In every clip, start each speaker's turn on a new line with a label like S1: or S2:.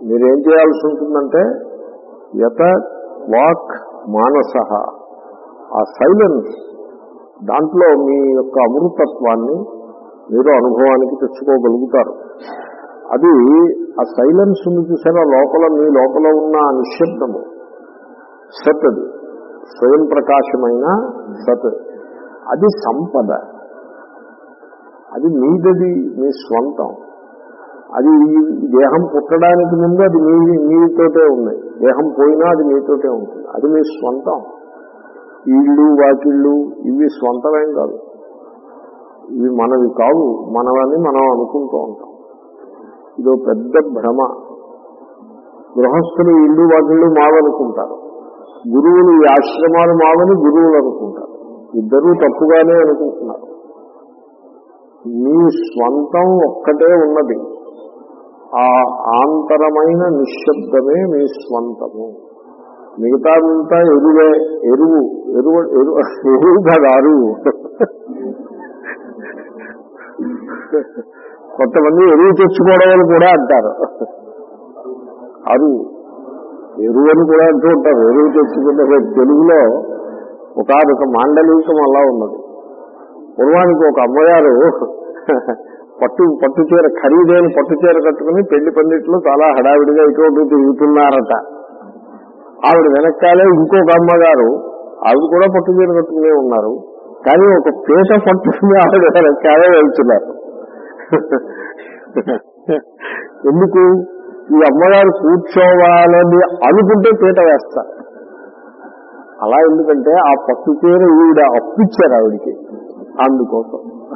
S1: మీరేం చేయాల్సి ఉంటుందంటే యత వాక్ మానస ఆ సైలెన్స్ దాంట్లో మీ యొక్క అమృతత్వాన్ని మీరు అనుభవానికి తెచ్చుకోగలుగుతారు అది ఆ సైలెన్స్ ఉంది చూసారా లోపల మీ లోపల ఉన్న ఆ నిశ్శబ్దము సత్ అది స్వయం ప్రకాశమైన సత్ అది సంపద అది మీదది మీ స్వంతం అది ఈ దేహం పుట్టడానికి ముందు అది మీ మీతోటే ఉంది దేహం పోయినా అది మీతోటే ఉంటుంది అది మీ స్వంతం ఇళ్ళు వాకిళ్ళు ఇవి స్వంతమేం కాదు ఇవి మనవి కావు మనవని మనం అనుకుంటూ ఉంటాం ఇదో పెద్ద భ్రమ గృహస్థులు ఇళ్ళు వాకిళ్ళు మావనుకుంటారు గురువులు ఈ ఆశ్రమాలు మావని గురువులు అనుకుంటారు ఇద్దరూ తప్పుగానే అనుకుంటున్నారు మీ స్వంతం ఒక్కటే ఉన్నది ఆ ఆంతరమైన నిశ్శబ్దమే మీ స్వంతము మిగతాదంతా ఎరువే ఎరువు ఎరువు ఎరువు ఎరువు కాదు అరువు కొంతమంది ఎరువు తెచ్చుకోవడం అని కూడా అంటారు అరువు ఎరువు అని కూడా అంటూ ఉంటారు ఎరువు తెచ్చుకుంటే తెలుగులో ఒక ఒక మాండలికం అలా ఉన్నది పూర్వానికి ఒక అమ్మగారు పట్టు పట్టు చీర ఖరీదైన పట్టు చీర కట్టుకుని పెళ్లి పందిట్లో చాలా హడావిడిగా ఇటువంటి తిరుగుతున్నారట ఆవిడ వెనకాలే ఇంకొక అమ్మగారు ఆవిడ కూడా పట్టు చీర కట్టుకునే ఉన్నారు కానీ ఒక పీట పట్టుకుని ఆవిడ వెనకాలే వెళ్తున్నారు ఎందుకు ఈ అమ్మగారు కూర్చోవాలని అనుకుంటే పీట వేస్తారు అలా ఎందుకంటే ఆ పట్టు చీర ఈవిడ అప్పిచ్చారు ఆవిడికి అందుకోసం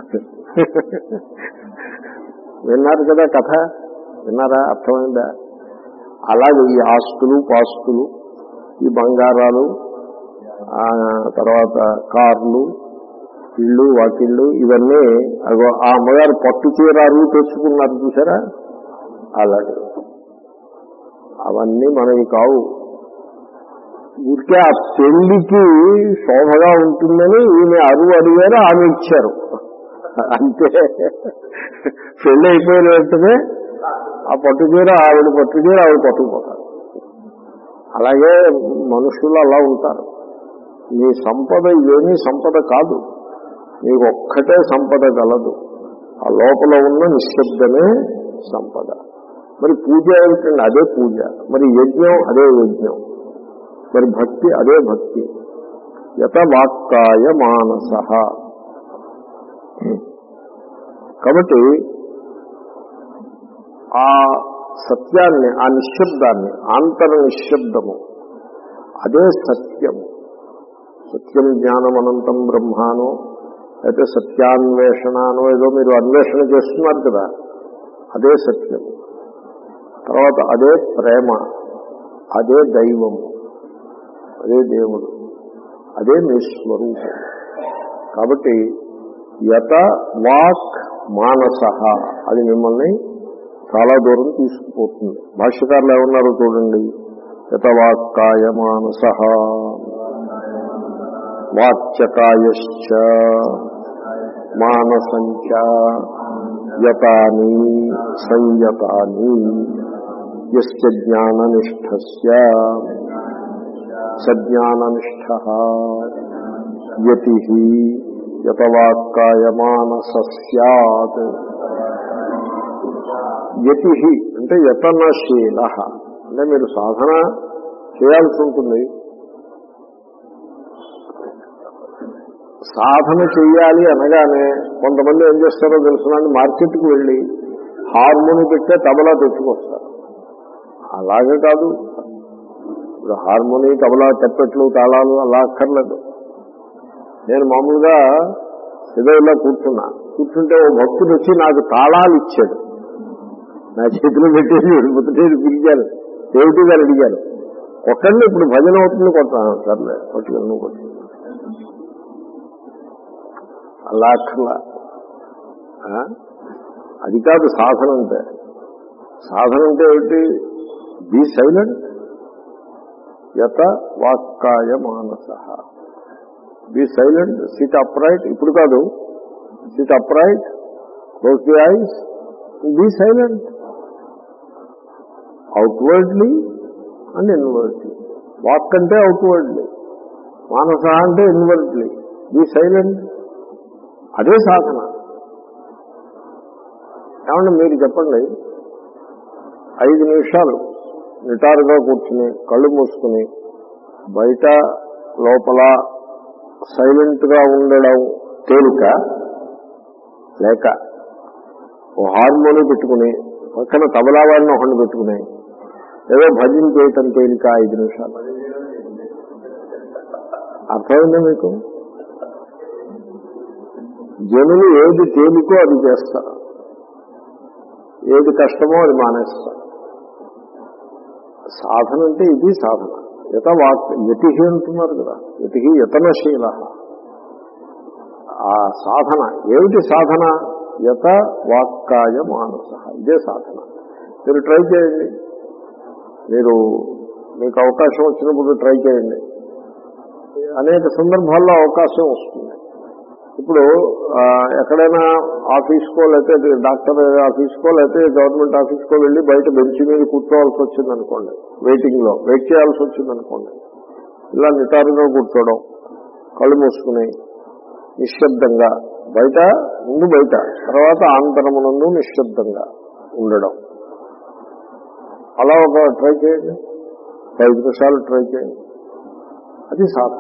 S1: విన్నారు కదా కథ విన్నారా అర్థమైందా అలాగే ఈ ఆస్తులు పాస్తులు ఈ బంగారాలు ఆ తర్వాత కార్లు ఇళ్ళు వాకిళ్ళు ఇవన్నీ అగో ఆ అమ్మగారు పట్టు చీరాలు తెచ్చుకున్నారు చూసారా అలాగే అవన్నీ మనకి కావు ఊరికే ఆ పెళ్లికి శోభగా ఉంటుందని ఈమె అరువు అడిగారు ఆమె ఇచ్చారు అంతే పెళ్లి అయిపోయిన వెంటనే ఆ పట్టుచీర ఆవిడ పట్టుచీర ఆవిడ పట్టుకుపోతారు అలాగే మనుషులు అలా ఉంటారు మీ సంపద ఏమీ సంపద కాదు మీకు ఒక్కటే సంపద గలదు ఆ లోపల ఉన్న నిశ్శబ్దమే సంపద మరి పూజ ఏమిటండి అదే పూజ మరి యజ్ఞం అదే యజ్ఞం మరి భక్తి అదే భక్తి యత వాక్కాయ మానస కాబట్టి ఆ సత్యాన్ని ఆ నిశ్శబ్దాన్ని ఆంతర నిశ్శబ్దము అదే సత్యము సత్యం జ్ఞానం అనంతం బ్రహ్మానో అయితే సత్యాన్వేషణనో ఏదో మీరు అన్వేషణ చేస్తున్నారు కదా అదే సత్యము తర్వాత అదే ప్రేమ అదే దైవము అదే దేవుడు అదే మీ స్వరూపం కాబట్టి యత వాక్ మానస అది మిమ్మల్ని చాలా దూరం తీసుకుపోతుంది భాష్యకారులు ఏమన్నారో చూడండి యత వాక్కాయ మానస వాక్యకాయశ్చ మానసంచ యతాని సంయతాని యస్య జ్ఞాననిష్టస్య సజ్ఞాననిష్ట యతి యతవాక్కాయ మానస సత్ యతి అంటే యతనశీల అంటే మీరు సాధన చేయాల్సి ఉంటుంది సాధన చెయ్యాలి అనగానే కొంతమంది ఏం చేస్తారో తెలుసునండి మార్కెట్కి వెళ్ళి హార్మోని పెట్టే తబలా తెచ్చుకొస్తారు అలాగే కాదు ఇప్పుడు హార్మోని తబలా తెప్పెట్లు తాళాలు అలా అక్కర్లేదు నేను మామూలుగా ఏదో ఇలా కూర్చున్నా కూర్చుంటే ఓ భక్తుడు వచ్చి నాకు తాళాలు ఇచ్చాడు నా చేతిలో పెట్టేసి ముత్తేది పిలిచాను ఏమిటి గారు అడిగారు కొట్టండి ఇప్పుడు భజన అవుతుంది కొట్టాను సర్లే కొట్టుకుని నువ్వు కొట్టు అలా అక్కర్లా ఆ? అది కాదు సాధన అంటే సాధన అంటే ఏమిటి బీ సైలెంట్ యత వాక్కాయ మానస బీ సైలెంట్ సిట్ అప్రైట్ ఇప్పుడు కాదు sit upright close the eyes be silent outwardly and inwardly వాక్ అంటే అవుట్వర్డ్లీ మానస అంటే ఇన్వర్డ్లీ బీ సైలెంట్ అదే సాధన ఏమంటే మీరు చెప్పండి ఐదు నిమిషాలు నిటారుగా కూర్చుని కళ్ళు మూసుకుని బయట లోపల సైలెంట్ గా ఉండడం తేలిక లేక ఓ హార్మోని పెట్టుకుని పక్కన తబలా వాడిని ఒకటి పెట్టుకుని ఏదో భజన చేయటం తేలిక ఐదు నిమిషాలు అర్థమైందా మీకు జనులు ఏది తేలికో అది చేస్తారు ఏది కష్టమో అది మానేస్తారు సాధన అంటే ఇది సాధన యత వాక్ యతిహి అంటున్నారు కదా యతిహి యతనశీల ఆ సాధన ఏమిటి సాధన యత వాక్కాయ మానస ఇదే సాధన మీరు ట్రై చేయండి మీరు మీకు అవకాశం వచ్చినప్పుడు ట్రై చేయండి అనేక సందర్భాల్లో అవకాశం వస్తుంది ఇప్పుడు ఆ, ఎక్కడైనా ఆఫీస్కో లేకపోతే డాక్టర్ ఆఫీస్కో లేకపోతే గవర్నమెంట్ ఆఫీస్కో వెళ్ళి బయట బెంచ్ మీద కూర్చోవాల్సి వచ్చింది అనుకోండి వెయిటింగ్ లో వెయిట్ చేయాల్సి వచ్చింది అనుకోండి ఇలా నిటారుగా కూర్చోవడం కళ్ళు మూసుకుని నిశ్శబ్దంగా బయట ముందు బయట తర్వాత ఆంతరమునందు నిశ్శబ్దంగా ఉండడం అలా ఒక ట్రై చేయండి ఐదు నిమిషాలు ట్రై చేయండి అది సాధన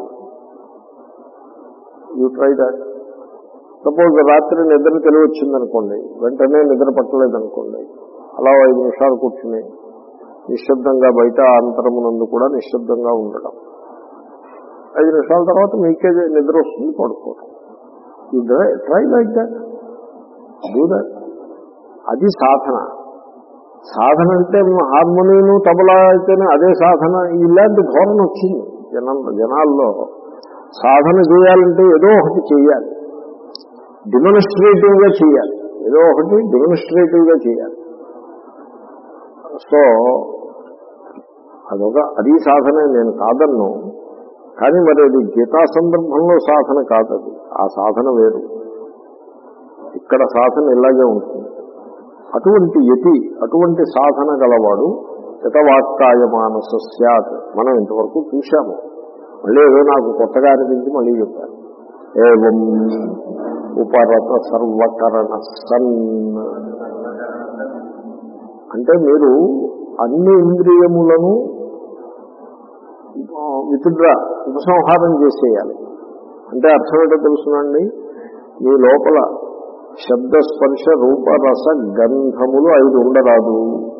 S1: యూ ట్రై దాట్ సపోజ్ రాత్రి నిద్ర తెలివి వచ్చిందనుకోండి వెంటనే నిద్ర పట్టలేదనుకోండి అలా ఐదు నిమిషాలు కూర్చుని నిశ్శబ్దంగా బయట అంతరమునందు కూడా నిశ్శబ్దంగా ఉండడం ఐదు నిమిషాల తర్వాత మీకే నిద్ర వస్తుంది పడుకోవడం you try like that do that అది సాధన సాధన అంటే హార్మోనియను తబలా అయితేనే అదే సాధన ఇలాంటి ధోరణ వచ్చింది జనం జనాల్లో సాధన చేయాలంటే ఏదో ఒకటి చేయాలి డిమోనిస్ట్రేటివ్ గా చేయాలి ఏదో ఒకటి డిమోనిస్ట్రేటివ్ గా చేయాలి సో అదొక అది సాధనే నేను కాదన్ను కానీ మరి అది గీతా సందర్భంలో సాధన కాదది ఆ సాధన వేరు ఇక్కడ సాధన ఇలాగే ఉంటుంది అటువంటి యతి అటువంటి సాధన గలవాడు యతవాక్కాయ మానస సత్ మనం ఇంతవరకు చూశాము మళ్ళీ ఏదో నాకు కొత్తగా అనిపించి మళ్ళీ చెప్పాను ఏవం ఉపరత సర్వకరణ సన్ అంటే మీరు అన్ని ఇంద్రియములను వితుడ్రా ఉపసంహారం చేసేయాలి అంటే అర్థం ఏంటో తెలుసునండి మీ లోపల శబ్ద స్పర్శ రూప రస గంధములు ఐదు ఉండరాదు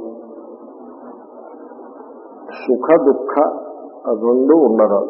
S1: సుఖ దుఃఖ రెండు ఉండరాదు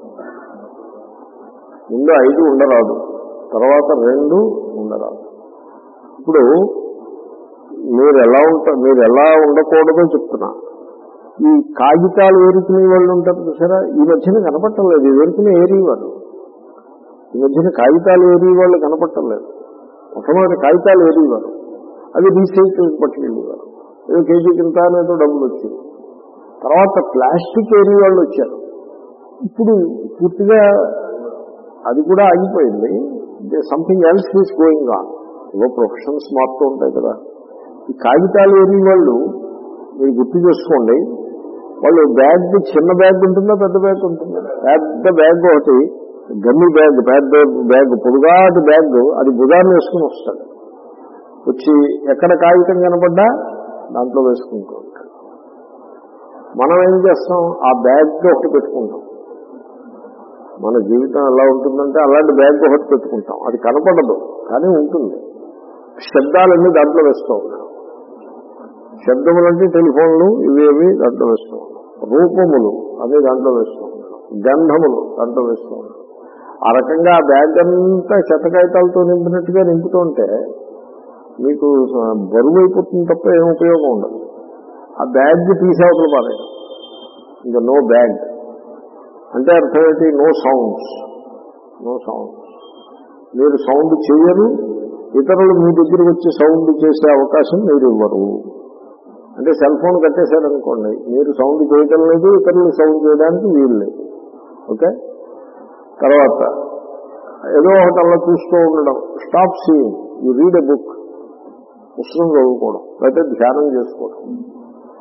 S1: ముందు ఐదు ఉండరాదు తర్వాత రెండు ఉండరాదు ఇప్పుడు మీరు ఎలా ఉంటారు మీరు ఎలా ఉండకూడదో చెప్తున్నా ఈ కాగితాలు ఏరుకునే వాళ్ళు ఉంటారు చూసారా ఈ మధ్యన కనపట్టలేదు ఏరుకునే ఏరి వాళ్ళు ఈ మధ్యన కాగితాలు ఏరి వాళ్ళు కనపట్టలేదు మొట్టమొదటి కాగితాలు ఏరేవారు అవి రీసైకిల్ పట్టుకెళ్ళేవారు ఏదో కేజీ కింద ఏదో డబ్బులు వచ్చేది తర్వాత ప్లాస్టిక్ ఏరి వాళ్ళు వచ్చారు ఇప్పుడు పూర్తిగా అది కూడా ఆగిపోయింది something else is going on ఏవో ప్రొఫెషన్స్ మారుతూ ఉంటాయి కదా ఈ కాగితాలు ఏరి వాళ్ళు మీరు గుర్తు చేసుకోండి వాళ్ళు బ్యాగ్ చిన్న బ్యాగ్ ఉంటుందా పెద్ద బ్యాగ్ ఉంటుందా పెద్ద బ్యాగ్ ఒకటి గమ్మి బ్యాగ్ పెద్ద బ్యాగ్ పొడుగాటి బ్యాగ్ అది భుజాన్ని వేసుకుని వస్తాడు వచ్చి ఎక్కడ కాగితం కనపడ్డా దాంట్లో వేసుకుంటూ ఉంటాడు మనం ఏం చేస్తాం ఆ బ్యాగ్ ఒకటి పెట్టుకుంటాం మన జీవితం ఎలా ఉంటుందంటే అలాంటి బ్యాగ్ ఒకటి పెట్టుకుంటాం అది కనపడదు కానీ ఉంటుంది శబ్దాలన్నీ దాంట్లో వేస్తూ ఉంటాం శబ్దములంటే టెలిఫోన్లు ఇవేవి దాంట్లో వేస్తూ ఉంటాం రూపములు అవి దాంట్లో వేస్తూ ఉంటాం గంధములు దాంట్లో వేస్తూ ఉంటాం ఆ రకంగా ఆ బ్యాగ్ అంతా చెత్తకాయితాలతో నింపినట్టుగా నింపుతూ ఉంటే మీకు బరువు అయిపోతుంది తప్ప ఏం ఉపయోగం ఉండదు ఆ బ్యాగ్ తీసేవతలు పారేయడం ఇంకా నో బ్యాగ్ అంటే అర్థం ఏంటి నో సౌండ్స్ నో సౌండ్ మీరు సౌండ్ చేయరు ఇతరులు మీ దగ్గరికి వచ్చి సౌండ్ చేసే అవకాశం మీరు ఇవ్వరు అంటే సెల్ ఫోన్ కట్టేశారనుకోండి మీరు సౌండ్ చేయటం లేదు ఇతరులు సౌండ్ చేయడానికి వీలు లేదు ఓకే తర్వాత ఏదో ఒకటి అలా చూస్తూ ఉండడం stop seeing you read a book పుస్తకం చదువుకోవడం లేకపోతే ధ్యానం చేసుకోవడం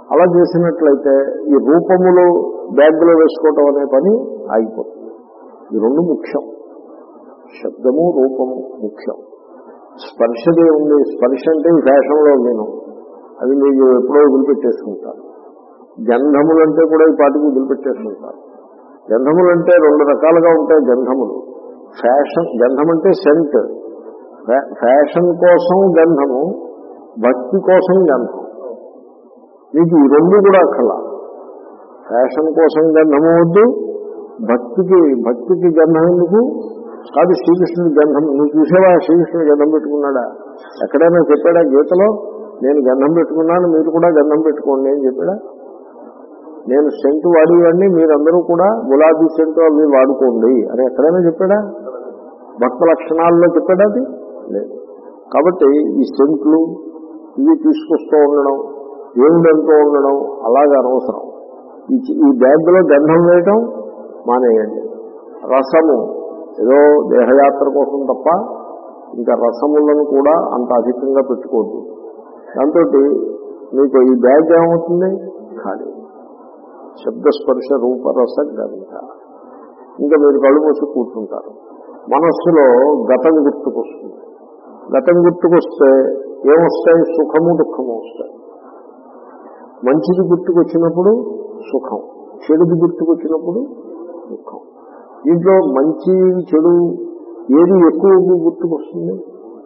S1: అలా చేసినట్లయితే ఈ రూపములు బ్యాగ్లో వేసుకోవటం అనే పని ఆగిపోతుంది ఈ రెండు ముఖ్యం శబ్దము రూపము ముఖ్యం స్పర్శదే ఉంది స్పర్శ అంటే ఈ ఫ్యాషన్లో నేను అది మీకు ఎప్పుడో వదిలిపెట్టేసుకుంటారు గంధములంటే కూడా ఈ పాటికి వదిలిపెట్టేసుకుంటారు గంధములంటే రెండు రకాలుగా ఉంటాయి గంధములు ఫ్యాషన్ గంధం అంటే సెంట్ ఫ్యా- ఫ్యాషన్ కోసం గంధము భక్తి కోసం గంధం మీకు ఈ రెండు కూడా కళ ఫ్యాషన్ కోసం గంధము వద్దు భక్తికి భక్తికి గంధం ఎందుకు కాదు శ్రీకృష్ణుడి గంధం నువ్వు చూసేవా శ్రీకృష్ణుడు గంధం పెట్టుకున్నాడా ఎక్కడైనా చెప్పాడా గీతలో నేను గంధం పెట్టుకున్నాను మీరు కూడా గంధం పెట్టుకోండి అని చెప్పాడా నేను సెంటు వాడేవాడిని మీరందరూ కూడా గులాబీ సెంటు అవి వాడుకోండి అని ఎక్కడైనా చెప్పాడా భక్త లక్షణాల్లో చెప్పాడా అది లేదు కాబట్టి ఈ సెంట్లు ఇవి తీసుకొస్తూ ఉండడం దేవుడంతో ఉండడం అలాగే అనవసరం ఈ చి- ఈ బ్యాగ్లో గంధం వేయటం మానేయండి రసము ఏదో దేహయాత్ర కోసం తప్ప ఇంకా రసములను కూడా అంత అధికంగా పెట్టుకోవద్దు దాంతో మీకు ఈ బ్యాగ్ ఏమవుతుంది ఖాళీ శబ్దస్పర్శ రూపరస గంధ ఇంకా మీరు కళ్ళు మూసి కూర్చుంటారు మనస్సులో గతం గుర్తుకొస్తుంది గతం గుర్తుకొస్తే ఏమొస్తాయి సుఖము దుఃఖము వస్తాయి మంచిది గుర్తుకొచ్చినప్పుడు సుఖం చెడుది గుర్తుకొచ్చినప్పుడు దుఃఖం దీంట్లో మంచి చెడు ఏది ఎక్కువ గుర్తుకొస్తుంది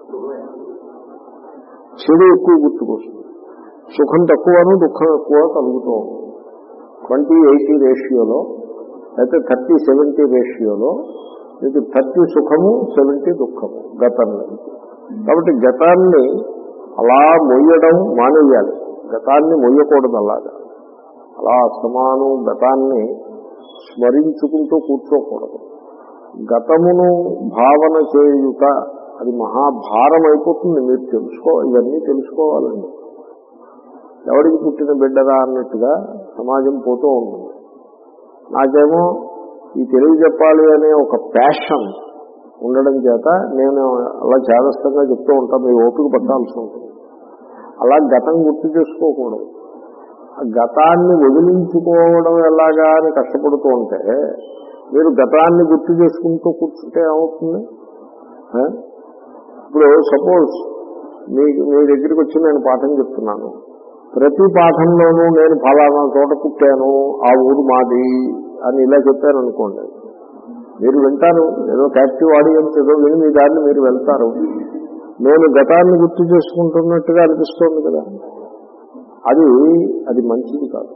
S1: చెడు ఎక్కువ గుర్తుకొస్తుంది సుఖం తక్కువను దుఃఖం ఎక్కువ కలుగుతూ ఉంటుంది ట్వంటీ ఎయిటీ రేషియోలో అయితే థర్టీ సెవెంటీ రేషియోలో మీకు థర్టీ సుఖము సెవెంటీ దుఃఖము గతంలో కాబట్టి గతాన్ని అలా మొయ్యడం మానేయాలి గతాన్ని మొయ్యకూడదు అలాగా అలా అసమాను గతాన్ని స్మరించుకుంటూ కూర్చోకూడదు గతమును భావన చేయుట అది మహాభారం అయిపోతుంది మీరు తెలుసుకో ఇవన్నీ తెలుసుకోవాలండి ఎవడికి పుట్టిన బిడ్డరా అన్నట్టుగా సమాజం పోతూ ఉంటుంది నాకేమో ఈ తెలివి చెప్పాలి అనే ఒక ప్యాషన్ ఉండడం చేత నేను అలా చేదస్తంగా చెప్తూ ఉంటాను మీ ఓపిక పట్టాల్సి ఉంటుంది అలా గతం గుర్తు చేసుకోకూడదు ఆ గతాన్ని వదిలించుకోవడం ఎలాగా అని కష్టపడుతూ ఉంటే మీరు గతాన్ని గుర్తు చేసుకుంటూ కూర్చుంటే ఏమవుతుంది ఆ? ఇప్పుడు సపోజ్ మీ మీ దగ్గరికి వచ్చి నేను పాఠం చెప్తున్నాను ప్రతి పాఠంలోనూ నేను ఫలానా చోట పుట్టాను ఆ ఊరు మాది అని ఇలా చెప్పాను అనుకోండి మీరు వింటారు ఏదో క్యాప్టివ్ ఆడియన్స్ ఏదో విని మీ దారిని మీరు వెళ్తారు నేను గతాన్ని గుర్తు చేసుకుంటున్నట్టుగా అనిపిస్తోంది కదా అది అది మంచిది కాదు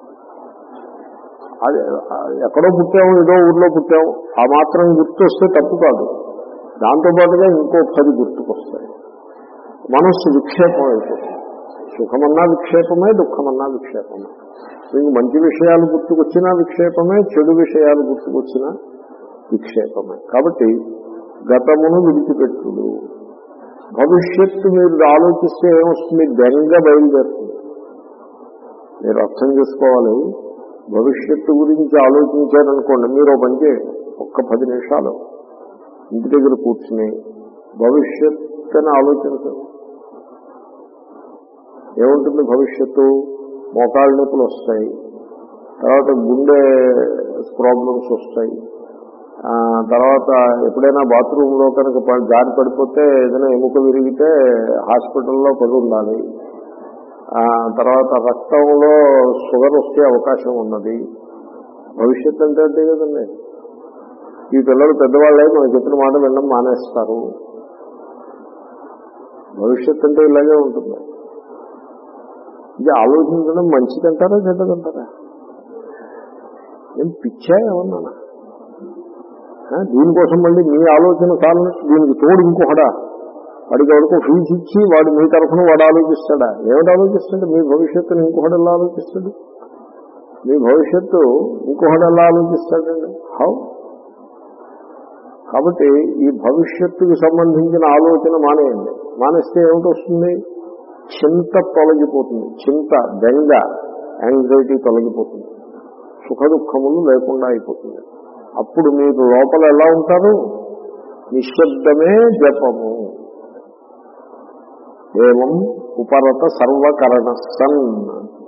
S1: అది ఎక్కడో పుట్టాము ఏదో ఊర్లో పుట్టాము ఆ మాత్రం గుర్తు వస్తే తప్పు కాదు దాంతోపాటుగా ఇంకో పది గుర్తుకొస్తాయి మనస్సు విక్షేపం అయిపోతుంది సుఖమన్నా విక్షేపమే దుఃఖమన్నా విక్షేపమే మీకు మంచి విషయాలు గుర్తుకొచ్చినా విక్షేపమే చెడు విషయాలు గుర్తుకొచ్చినా విక్షేపమే కాబట్టి గతమును విడిచిపెట్టుడు భవిష్యత్తు మీరు ఆలోచిస్తే ఏమొస్తుంది బెంగ బయలుదేరుతుంది మీరు అర్థం చేసుకోవాలి భవిష్యత్తు గురించి ఆలోచించారనుకోండి మీరు ఓ పని చేయండి ఒక్క పది నిమిషాలు ఇంటి దగ్గర కూర్చుని భవిష్యత్తుని ఆలోచించండి ఏముంటుంది భవిష్యత్తు మోకాళ్ళ నొప్పులు వస్తాయి తర్వాత గుండె ప్రాబ్లమ్స్ వస్తాయి ఆ, తర్వాత ఎప్పుడైనా బాత్రూంలో కనుక ప- జారి పడిపోతే ఏదైనా ఎముక విరిగితే హాస్పిటల్లో పడి ఉండాలి ఆ, తర్వాత రక్తంలో షుగర్ వచ్చే అవకాశం ఉన్నది భవిష్యత్తు అంటే అంతే కదండి ఈ పిల్లలు పెద్దవాళ్ళే మనం చెప్పిన మాట వినడం మానేస్తారు భవిష్యత్తు అంటే ఇలాగే ఉంటుంది ఇది ఆలోచించడం మంచిదంటారా చెడ్డదంటారా ఏం పిచ్చా ఏమన్నానా ఆ, దీనికోసం మళ్ళీ మీ ఆలోచన చాలని దీనికి తోడు ఇంకొకడా వాడికి ఎవరికో ఫీజు ఇచ్చి వాడు మీ తరఫున వాడు ఆలోచిస్తాడా ఏమిటి ఆలోచిస్తాడు మీ భవిష్యత్తును ఇంకొకటి ఎలా ఆలోచిస్తాడు మీ భవిష్యత్తు ఇంకొకటి ఎలా ఆలోచిస్తాడండి హౌ కాబట్టి ఈ భవిష్యత్తుకు సంబంధించిన ఆలోచన మానేయండి మానేస్తే ఏమిటి వస్తుంది చింత తొలగిపోతుంది చింత బెంగ యాంగ్జైటీ తొలగిపోతుంది సుఖ దుఃఖములు లేకుండా అయిపోతుంది అప్పుడు మీరు లోపల ఎలా ఉంటారు నిశ్శబ్దమే జపము ఏవం ఉపరత సర్వకరణ సన్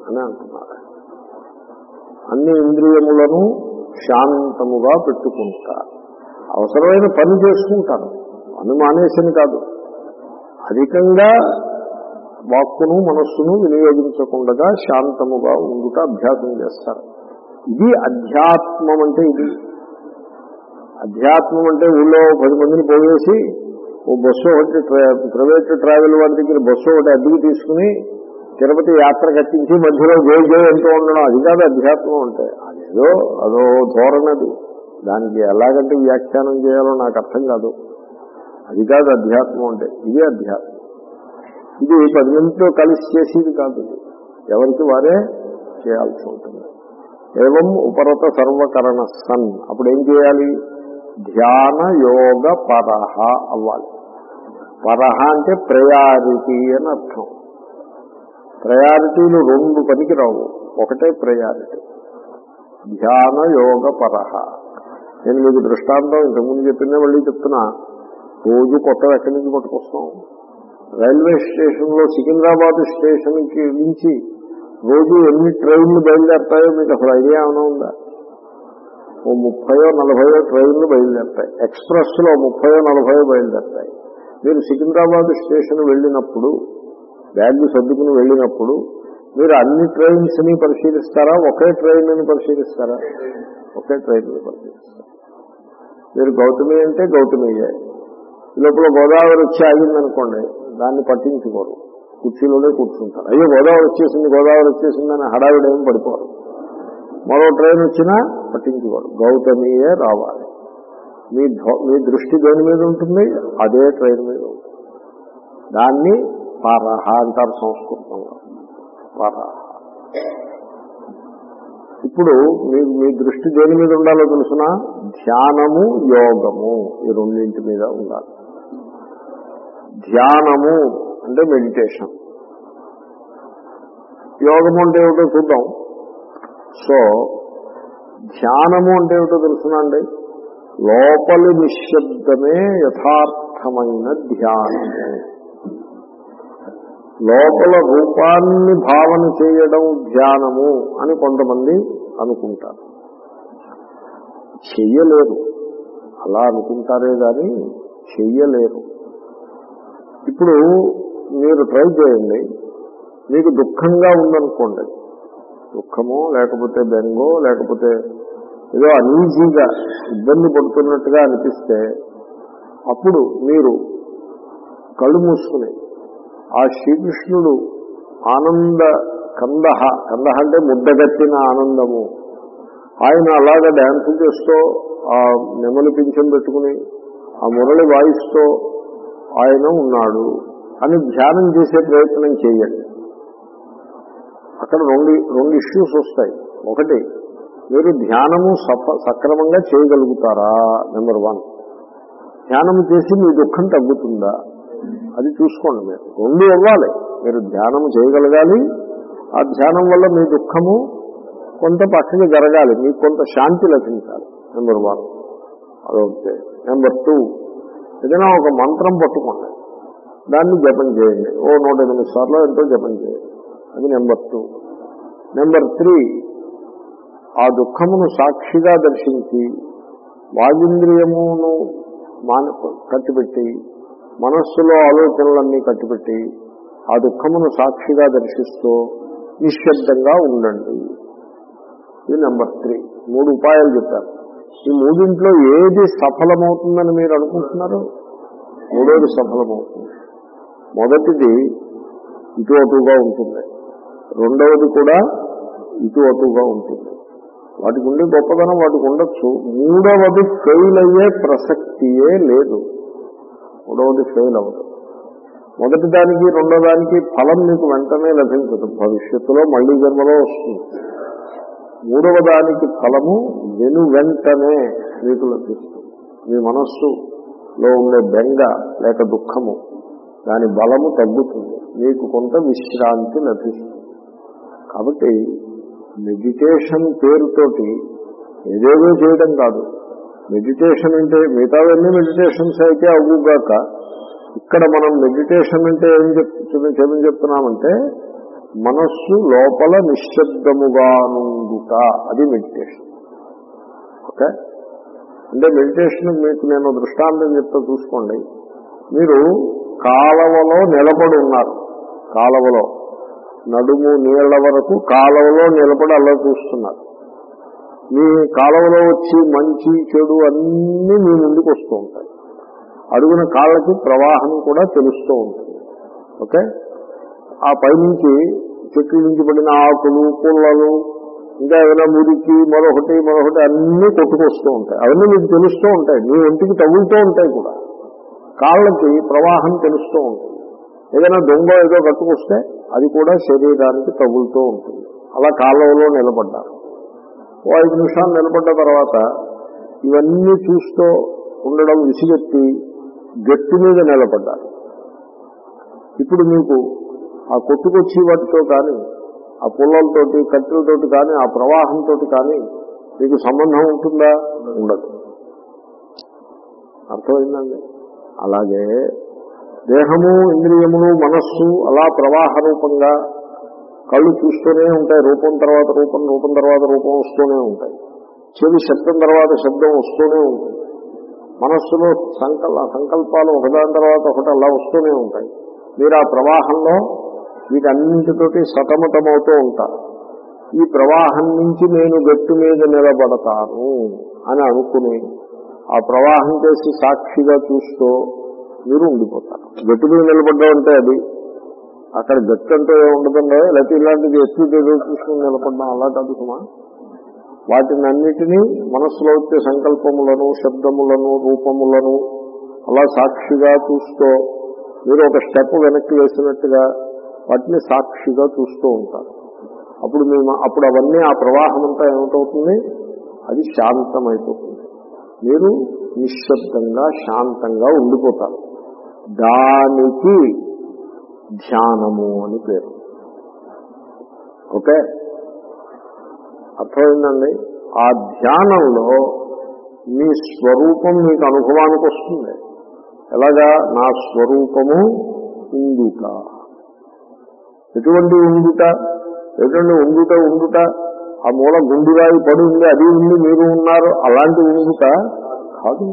S1: అని అంటున్నారు అన్ని ఇంద్రియములను శాంతముగా పెట్టుకుంటా అవసరమైన పని చేసుకుంటారు పని మానేసని కాదు అధికంగా వాక్కును మనస్సును వినియోగించకుండా శాంతముగా ఉండుట అభ్యాసం చేస్తారు ఇది అధ్యాత్మం అంటే ఇది అధ్యాత్మం అంటే ఊళ్ళో పది మందిని పోయేసి ఓ బస్సు ఒకటి ట్రా- ప్రైవేట్ ట్రావెల్ వాడి దగ్గర బస్సు ఒకటి అద్దెకి తీసుకుని తిరుపతి యాత్ర కట్టించి మధ్యలో జై జై అంటూ ఉండడం అది కాదు అధ్యాత్మం అంటే అదేదో అదో ధోరణది దానికి ఎలాగంటే వ్యాఖ్యానం చేయాలో నాకు అర్థం కాదు అది కాదు అధ్యాత్మం అంటే ఇదే అధ్యాత్మం ఇది పది మందితో కలిసి చేసేది కాదు ఇది ఎవరికి వారే చేయాల్సి ఉంటుంది ఏవం ఉపరత సర్వకరణ సన్ అప్పుడు ఏం చేయాలి ధ్యాన యోగ పరహ అవ్వాలి పరహ అంటే ప్రయారిటీ అని అర్థం ప్రయారిటీలు రెండు పనికి రావు ఒకటే ప్రయారిటీ ధ్యాన యోగ పరహ నేను మీకు దృష్టాంతం ఇంతకుముందు చెప్పిందే మళ్ళీ చెప్తున్నా రోజు కొత్త ఎక్కడి నుంచి పట్టుకొస్తాం రైల్వే స్టేషన్ లో సికింద్రాబాద్ స్టేషన్ కి నుంచి రోజు ఎన్ని ట్రైన్లు బయలుదేరతాయో మీకు అసలు ఐడియా ఏమైనా ఉందా ఓ ముప్పయో నలభయో ట్రైన్లు బయలుదేరతాయి ఎక్స్ప్రెస్ లో ముప్పయో నలభయో బయలుదేరతాయి మీరు సికింద్రాబాద్ స్టేషన్ వెళ్ళినప్పుడు బ్యాగ్ సర్దుకుని వెళ్ళినప్పుడు మీరు అన్ని ట్రైన్స్ ని పరిశీలిస్తారా ఒకే ట్రైన్ ని పరిశీలిస్తారా ఒకే ట్రైన్ ని పరిశీలిస్తారు మీరు గౌతమి అంటే గౌతమియే ఈ లోపల గోదావరి వచ్చి ఆగిందనుకోండి దాన్ని పట్టించుకోరు కుర్చీలోనే కూర్చుంటారు అయ్యో గోదావరి వచ్చేసింది గోదావరి వచ్చేసిందని హడావిడేం పడిపోరు మరో ట్రైన్ వచ్చినా పట్టించుకోరు గౌతమియే రావాలి మీ ధో- మీ దృష్టి దేని మీద ఉంటుంది అదే ట్రైన్ మీద ఉంటుంది దాన్ని పారహ అంటారు సంస్కృతంలో పారహ ఇప్పుడు మీ మీ దృష్టి దేని మీద ఉండాలో తెలుసిన ధ్యానము యోగము ఈ రెండింటి మీద ఉండాలి ధ్యానము అంటే మెడిటేషన్ యోగము అంటే ఏమిటో చూద్దాం సో ధ్యానము అంటే ఏమిటో తెలుసునండి లోపలి నిశ్శబ్దమే యథార్థమైన ధ్యానము లోపల రూపాన్ని భావన చేయడం ధ్యానము అని కొంతమంది అనుకుంటారు చెయ్యలేరు అలా అనుకుంటారే కానీ చెయ్యలేరు ఇప్పుడు మీరు ట్రై చేయండి మీకు దుఃఖంగా ఉందనుకోండి దుఃఖమో లేకపోతే బెంగో లేకపోతే ఏదో అనీజీగా ఇబ్బంది పడుతున్నట్టుగా అనిపిస్తే అప్పుడు మీరు కళ్ళు మూసుకుని ఆ శ్రీకృష్ణుడు ఆనంద కందహ కందహ అంటే ముద్దగట్టిన ఆనందము ఆయన అలాగా డ్యాన్స్ చేస్తూ ఆ నెమలి పింఛం పెట్టుకుని ఆ మురళి వాయిస్తూ ఆయన ఉన్నాడు అని ధ్యానం చేసే ప్రయత్నం చేయండి అక్కడ రెండు రెండు ఇష్యూస్ వస్తాయి ఒకటి మీరు ధ్యానము సఫ సక్రమంగా చేయగలుగుతారా నెంబర్ వన్ ధ్యానం చేసి మీ దుఃఖం తగ్గుతుందా అది చూసుకోండి మీరు రెండు ఇవ్వాలి మీరు ధ్యానం చేయగలగాలి ఆ ధ్యానం వల్ల మీ దుఃఖము కొంత పక్కకి జరగాలి మీకు కొంత శాంతి లభించాలి నెంబర్ వన్ అదొకటి నెంబర్ టూ ఏదైనా ఒక మంత్రం పట్టుకోండి దాన్ని జపం చేయండి ఓ నూట ఎనిమిది సార్లు ఎంతో జపం చేయండి అది నెంబర్ టూ నెంబర్ త్రీ ఆ దుఃఖమును సాక్షిగా దర్శించి వాగింద్రియమును మాన కట్టిపెట్టి మనస్సులో ఆలోచనలన్నీ కట్టిపెట్టి ఆ దుఃఖమును సాక్షిగా దర్శిస్తూ నిశ్శబ్దంగా ఉండండి ఇది నెంబర్ త్రీ మూడు ఉపాయాలు చెప్పారు ఈ మూడింట్లో ఏది సఫలమవుతుందని మీరు అనుకుంటున్నారు మూడోది సఫలమవుతుంది మొదటిది ఇటు అటుగా ఉంటుంది రెండవది కూడా ఇటు అటుగా ఉంటుంది వాటికి ఉండే గొప్పదనం వాటికి ఉండొచ్చు మూడవది ఫెయిల్ అయ్యే ప్రసక్తియే లేదు మూడవది ఫెయిల్ అవ్వదు మొదటి దానికి రెండో దానికి ఫలం మీకు వెంటనే లభించదు భవిష్యత్తులో మళ్ళీ జన్మలో వస్తుంది మూడవ దానికి ఫలము వెను వెంటనే మీకు లభిస్తుంది మీ మనస్సులో ఉండే బెంగ లేక దుఃఖము దాని బలము తగ్గుతుంది మీకు కొంత విశ్రాంతి లభిస్తుంది కాబట్టి మెడిటేషన్ పేరుతోటి ఏదేదో చేయడం కాదు మెడిటేషన్ అంటే మిగతావన్నీ మెడిటేషన్స్ అయితే అవ్వుగాక ఇక్కడ మనం మెడిటేషన్ అంటే ఏం చెప్ ఏం చెప్తున్నామంటే మనస్సు లోపల నిశ్శబ్దముగా నుండుట అది మెడిటేషన్ ఓకే అంటే మెడిటేషన్ మీకు నేను దృష్టాంతం చెప్తా చూసుకోండి మీరు కాలవలో నిలబడి ఉన్నారు కాలవలో నడుము నీళ్ల వరకు కాలవలో నిలబడి అలా చూస్తున్నారు మీ కాలవలో వచ్చి మంచి చెడు అన్నీ మీ ముందుకు వస్తూ ఉంటాయి అడుగున కాళ్ళకి ప్రవాహం కూడా తెలుస్తూ ఉంటుంది ఓకే ఆ పైనుంచి చెట్ల నుంచి పడిన ఆకులు పుల్లలు ఇంకా ఏదైనా మురికి మరొకటి మరొకటి అన్నీ కొట్టుకొస్తూ ఉంటాయి అవన్నీ మీకు తెలుస్తూ ఉంటాయి మీ ఒంటికి తగులుతూ ఉంటాయి కూడా కాళ్ళకి ప్రవాహం తెలుస్తూ ఉంటుంది ఏదైనా దొంగ ఏదో కట్టుకొస్తే అది కూడా శరీరానికి తగులుతూ ఉంటుంది అలా కాళ్ళలో నిలబడ్డారు ఓ ఐదు నిమిషాలు నిలబడ్డ తర్వాత ఇవన్నీ చూస్తూ ఉండడం విసిగెత్తి గట్టి మీద నిలబడ్డారు ఇప్పుడు మీకు ఆ కొట్టుకొచ్చి వాటితో కానీ ఆ పుల్లలతోటి కట్టెలతోటి కానీ ఆ ప్రవాహంతో కానీ మీకు సంబంధం ఉంటుందా ఉండదు అర్థమైందండి అలాగే దేహము ఇంద్రియములు మనస్సు అలా ప్రవాహ రూపంగా కళ్ళు చూస్తూనే ఉంటాయి రూపం తర్వాత రూపం రూపం తర్వాత రూపం వస్తూనే ఉంటాయి చెవి శబ్దం తర్వాత శబ్దం వస్తూనే ఉంటుంది మనస్సులో సంకల్ సంకల్పాలు ఒకదాని తర్వాత ఒకటి అలా వస్తూనే ఉంటాయి మీరు ఆ ప్రవాహంలో వీటన్నింటితోటి సతమతమవుతూ ఉంటారు ఈ ప్రవాహం నుంచి నేను గట్టు మీద నిలబడతాను అని అనుకుని ఆ ప్రవాహం చేసి సాక్షిగా చూస్తూ మీరు ఉండిపోతారు గట్టు మీద నిలబడ్డం అంటే అది అక్కడ గట్టు అంటే ఉండదండి లేకపోతే ఇలాంటిది ఎత్తు ఏదో చూసుకుని నిలబడ్డం అలా కాదు సుమా వాటిని అన్నిటినీ మనస్సులో వచ్చే సంకల్పములను శబ్దములను రూపములను అలా సాక్షిగా చూస్తూ మీరు ఒక స్టెప్ వెనక్కి వేసినట్టుగా వాటిని సాక్షిగా చూస్తూ ఉంటారు అప్పుడు మేము అప్పుడు అవన్నీ ఆ ప్రవాహం అంతా ఏమిటవుతుంది అది శాంతమైపోతుంది మీరు నిశ్శబ్దంగా శాంతంగా ఉండిపోతారు దానికి ధ్యానము అని పేరు ఓకే అర్థమైందండి ఆ ధ్యానంలో మీ స్వరూపం మీకు అనుభవానికి వస్తుంది ఎలాగా నా స్వరూపము ఉండుట ఎటువంటి ఉండుట ఎటువంటి ఉండుట ఉండుట ఆ మూల గుండురాయి పడి ఉంది అది ఉంది మీరు ఉన్నారు అలాంటి ఉండుట కాదు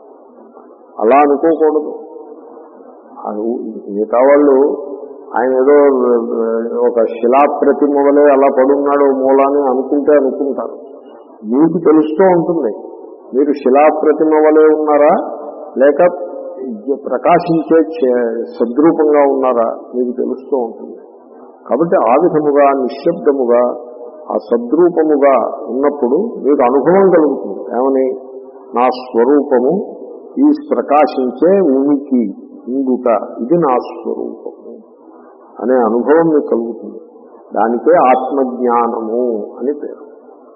S1: అలా అనుకోకూడదు అది మిగతా వాళ్ళు ఆయన ఏదో ఒక శిలా ప్రతిమ వలె అలా పడున్నాడు మూలాన్ని అనుకుంటే అనుకుంటారు మీకు తెలుస్తూ ఉంటుంది మీరు శిలా ప్రతిమ వలె ఉన్నారా లేక ప్రకాశించే చే- సద్రూపంగా ఉన్నారా మీకు తెలుస్తూ ఉంటుంది కాబట్టి ఆ విధముగా నిశ్శబ్దముగా ఆ సద్రూపముగా ఉన్నప్పుడు మీకు అనుభవం కలుగుతుంది ఏమని నా స్వరూపము ఈ ప్రకాశించే ఉనికి ఉండుట ఇది నా స్వరూపము అనే అనుభవం మీకు కలుగుతుంది దానికే ఆత్మజ్ఞానము అని పేరు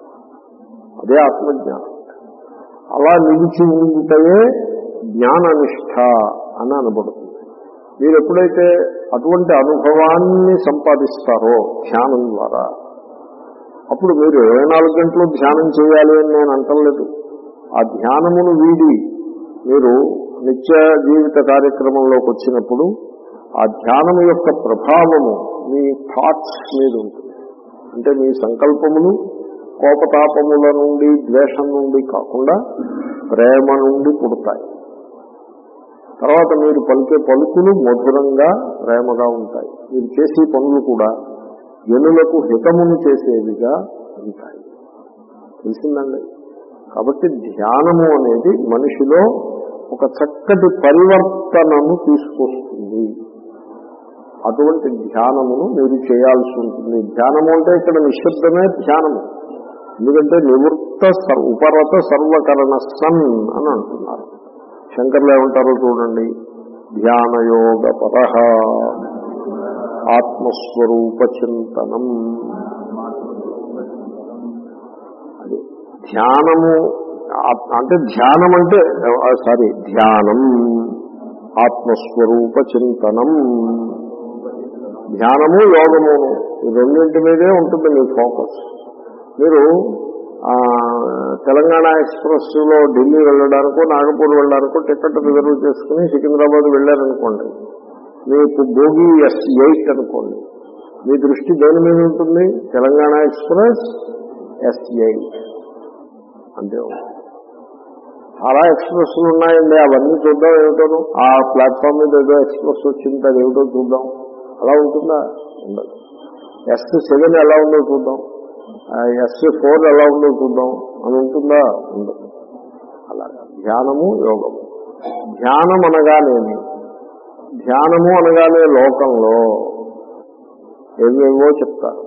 S1: అదే ఆత్మజ్ఞానం అలా నిలిచి ఉండుటయే జ్ఞాననిష్ట అని అనబడుతుంది మీరు ఎప్పుడైతే అటువంటి అనుభవాన్ని సంపాదిస్తారో ధ్యానం ద్వారా అప్పుడు మీరు ఇరవై నాలుగు గంటలు ధ్యానం చేయాలి అని నేను అంటలేదు ఆ ధ్యానమును వీడి మీరు నిత్య జీవిత కార్యక్రమంలోకి వచ్చినప్పుడు ఆ ధ్యానము యొక్క ప్రభావము మీ థాట్స్ మీద ఉంటుంది అంటే మీ సంకల్పములు కోపతాపముల నుండి ద్వేషం నుండి కాకుండా ప్రేమ నుండి పుడతాయి తర్వాత మీరు పలికే పలుకులు మధురంగా ప్రేమగా ఉంటాయి మీరు చేసే పనులు కూడా జనులకు హితమును చేసేవిగా ఉంటాయి తెలిసిందండి కాబట్టి ధ్యానము అనేది మనిషిలో ఒక చక్కటి పరివర్తనను తీసుకొస్తుంది అటువంటి ధ్యానమును మీరు చేయాల్సి ఉంటుంది ధ్యానము అంటే ఇక్కడ నిశ్శబ్దమే ధ్యానము ఎందుకంటే నివృత్త సర్- ఉపరత సర్వకరణ సన్ అని అంటున్నారు శంకర్లు ఏమంటారో చూడండి ధ్యానయోగ పర ఆత్మస్వరూప చింతనం అది ధ్యానము ఆ- అంటే ధ్యానం అంటే సారీ ధ్యానం ఆత్మస్వరూప చింతనం ధ్యానము యోగమును ఈ రెండింటి మీదే ఉంటుంది మీ ఫోకస్ మీరు ఆ, తెలంగాణ ఎక్స్ప్రెస్ లో ఢిల్లీ వెళ్ళడానికో నాగపూర్ వెళ్ళడానికో టికెట్ రిజర్వ్ చేసుకుని సికింద్రాబాద్ వెళ్ళారనుకోండి మీకు భోగి ఎస్ ఎయిట్ అనుకోండి మీ దృష్టి దేని మీద ఉంటుంది తెలంగాణ ఎక్స్ప్రెస్ ఎస్ఐ అంతే ఉంది. చాలా ఎక్స్ప్రెస్లు ఉన్నాయండి అవన్నీ చూద్దాం ఏమిటోను ఆ ప్లాట్ఫామ్ మీద ఏదో ఎక్స్ప్రెస్ వచ్చింది అది ఏమిటో చూద్దాం అలా ఉంటుందా ఉండదు ఎస్ సెవెన్ ఎలా ఉందో చూద్దాం ఎస్ ఫోర్ ఎలా ఉందో చూద్దాం అని ఉంటుందా ఉండదు అలాగా ధ్యానము యోగము ధ్యానం అనగానేమి ధ్యానము అనగానే లోకంలో ఏవేవో చెప్తారు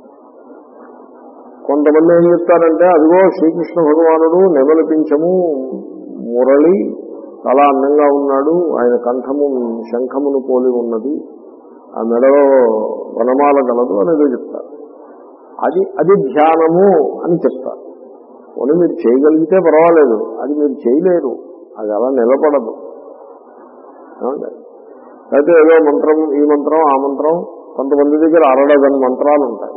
S1: కొంతమంది ఏం చెప్తారంటే అదిగో శ్రీకృష్ణ భగవానుడు నెమలిపించము మురళి చాలా అందంగా ఉన్నాడు ఆయన కంఠము శంఖమును పోలి ఉన్నది ఆ మెడలో వనమాల గలదు అనేది చెప్తారు అది అది ధ్యానము అని చెప్తారు పోనీ మీరు చేయగలిగితే పర్వాలేదు అది మీరు చేయలేరు అది అలా నిలబడదు ఏమండి? అయితే ఏదో మంత్రం ఈ మంత్రం ఆ మంత్రం కొంతమంది దగ్గర అరడదని మంత్రాలు ఉంటాయి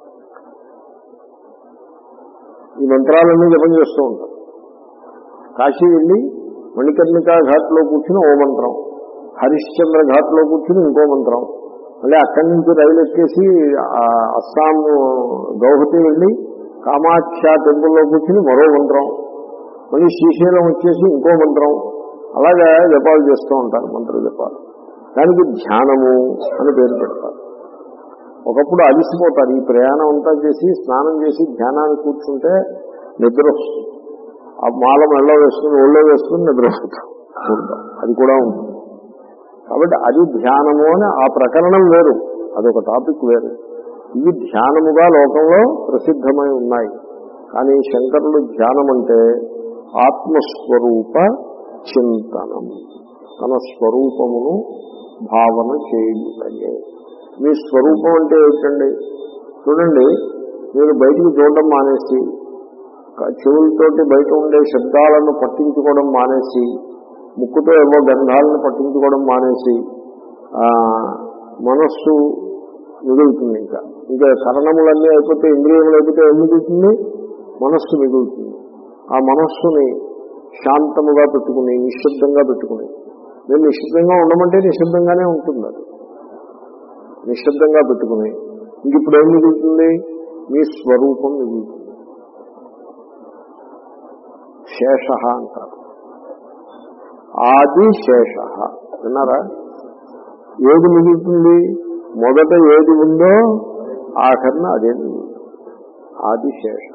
S1: ఈ మంత్రాలన్నీ జపం చేస్తూ ఉంటారు కాశీ వెళ్ళి మణికర్ణికా ఘాట్లో కూర్చుని ఓ మంత్రం హరిశ్చంద్ర ఘాట్లో కూర్చుని ఇంకో మంత్రం మళ్ళీ అక్కడి నుంచి రైలు ఎక్కేసి ఆ అస్సాం గౌహతి వెళ్ళి కామాఖ్య టెంపుల్లో కూర్చుని మరో మంత్రం మళ్ళీ శ్రీశైలం వచ్చేసి ఇంకో మంత్రం అలాగే జపాలు చేస్తూ ఉంటారు మంత్ర జపాలు దానికి ధ్యానము అని పేరు పెడతారు ఒకప్పుడు అలిసిపోతారు ఈ ప్రయాణం అంతా చేసి స్నానం చేసి ధ్యానాన్ని కూర్చుంటే నిద్ర వస్తుంది ఆ మాల మెళ్ళ వేసుకుని ఒళ్ళో వేసుకుని నిద్ర వస్తుంటాం ఉంటాం అది కూడా ఉంటుంది కాబట్టి అది ధ్యానము అని ఆ ప్రకరణం వేరు అదొక టాపిక్ వేరు ఇవి ధ్యానముగా లోకంలో ప్రసిద్ధమై ఉన్నాయి కానీ శంకరులు ధ్యానం అంటే ఆత్మస్వరూప చింతనం తన స్వరూపమును భావన చేయుటయే మీ స్వరూపం అంటే ఏమిటండి చూడండి మీరు బయటికి చూడడం మానేసి క- చెవులతోటి బయట ఉండే శబ్దాలను పట్టించుకోవడం మానేసి ముక్కుతో ఏవో గంధాలను పట్టించుకోవడం మానేసి ఆ, మనస్సు మిగులుతుంది ఇంకా ఇంకా కరణములన్నీ అయిపోతే ఇంద్రియములు అయిపోతే ఏం మిగులుతుంది మనస్సు మిగులుతుంది ఆ మనస్సుని శాంతముగా పెట్టుకుని నిశ్శబ్దంగా పెట్టుకుని మీరు నిశ్శబ్దంగా ఉండమంటే నిశ్శబ్దంగానే ఉంటుంది అది నిశ్శబ్దంగా పెట్టుకుని ఇంక ఇప్పుడు ఏం మిగులుతుంది మీ స్వరూపం మిగులుతుంది శేష అంటారు ఆది శేష విన్నారా ఏది మిగులుతుంది మొదట ఏది ఉందో ఆఖరణ అదే మిగులుతుంది ఆది శేష